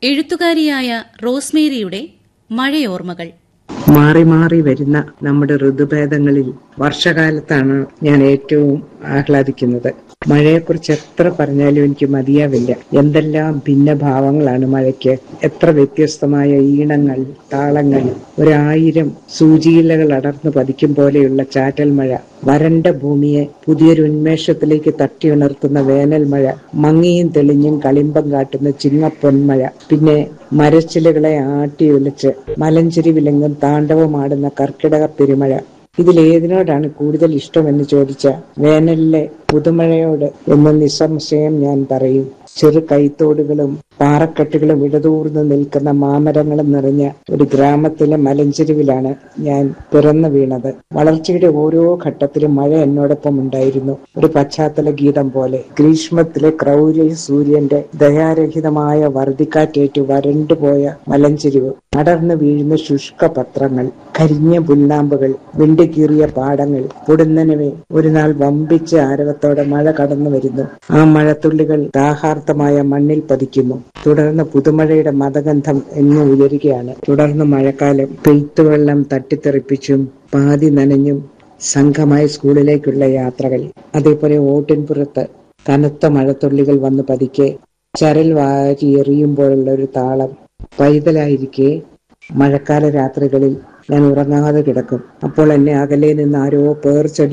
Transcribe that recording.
എഴുത്തുകാരിയായ റോസ്മേരിയുടെ മഴയോർമ്മകൾ മാറി മാറി വരുന്ന നമ്മുടെ ഋതുഭേദങ്ങളിൽ വർഷകാലത്താണ് ഞാൻ ഏറ്റവും ആഹ്ലാദിക്കുന്നത് മഴയെക്കുറിച്ച് എത്ര പറഞ്ഞാലും എനിക്ക് മതിയാവില്ല എന്തെല്ലാം ഭിന്നഭാവങ്ങളാണ് മഴയ്ക്ക് എത്ര വ്യത്യസ്തമായ ഈണങ്ങൾ താളങ്ങൾ ഒരായിരം സൂചിയിലകൾ അടർന്നു പതിക്കും പോലെയുള്ള ചാറ്റൽ മഴ വരണ്ട ഭൂമിയെ പുതിയൊരു ഉന്മേഷത്തിലേക്ക് തട്ടിയുണർത്തുന്ന വേനൽ മഴ മങ്ങിയും തെളിഞ്ഞും കളിമ്പം കാട്ടുന്ന ചിങ്ങപ്പൊന്മഴ പിന്നെ മരച്ചിലകളെ ആട്ടിയൊലിച്ച് മലഞ്ചെരിവിലെങ്ങും താണ്ഡവമാടുന്ന കർക്കിടക പെരുമഴ ഇതിലേതിനോടാണ് കൂടുതൽ ഇഷ്ടമെന്ന് ചോദിച്ച വേനലിലെ പുതുമഴയോട് എന്ന് നിസ്സംശയം ഞാൻ പറയും ചെറു കൈത്തോടുകളും പാറക്കെട്ടുകളും ഇടതൂർന്ന് നിൽക്കുന്ന മാമരങ്ങളും നിറഞ്ഞ ഒരു ഗ്രാമത്തിലെ മലഞ്ചെരുവിലാണ് ഞാൻ പിറന്നു വീണത് വളർച്ചയുടെ ഓരോ ഘട്ടത്തിലും മഴ എന്നോടൊപ്പം ഉണ്ടായിരുന്നു ഒരു പശ്ചാത്തല ഗീതം പോലെ ഗ്രീഷ്മത്തിലെ ക്രൗര്യ സൂര്യന്റെ ദയാരഹിതമായ വർദ്ധിക്കാറ്റേറ്റു വരണ്ടുപോയ മലഞ്ചെരിവ് അടർന്നു വീഴുന്ന ശുഷ്ക പത്രങ്ങൾ കരിഞ്ഞ പുല്ലാമ്പുകൾ വിണ്ടുകീറിയ പാടങ്ങൾ പൊടുന്നനവെ ഒരു നാൾ വമ്പിച്ച ആരവത്തോടെ മഴ കടന്നു വരുന്നു ആ മഴത്തുള്ളികൾ ദാഹാർത്ഥമായ മണ്ണിൽ പതിക്കുന്നു തുടർന്ന് പുതുമഴയുടെ മതഗന്ധം എന്ന് ഉയരുകയാണ് തുടർന്ന് മഴക്കാലം പെയ്ത്തുവെള്ളം തട്ടിത്തെറിപ്പിച്ചും പാതി നനഞ്ഞും സംഘമായി സ്കൂളിലേക്കുള്ള യാത്രകൾ അതേപോലെ ഓട്ടിൻപുറത്ത് കനത്ത മഴത്തുള്ളികൾ വന്ന് പതിക്കെ ചരൽ വാരി എറിയുമ്പോഴുള്ള ഒരു താളം പൈതലായിരിക്കെ മഴക്കാല രാത്രികളിൽ ഞാൻ ഉറങ്ങാതെ കിടക്കും അപ്പോൾ എന്നെ അകലെ നിന്ന് ആരോ പേർച്ചൊല്ലി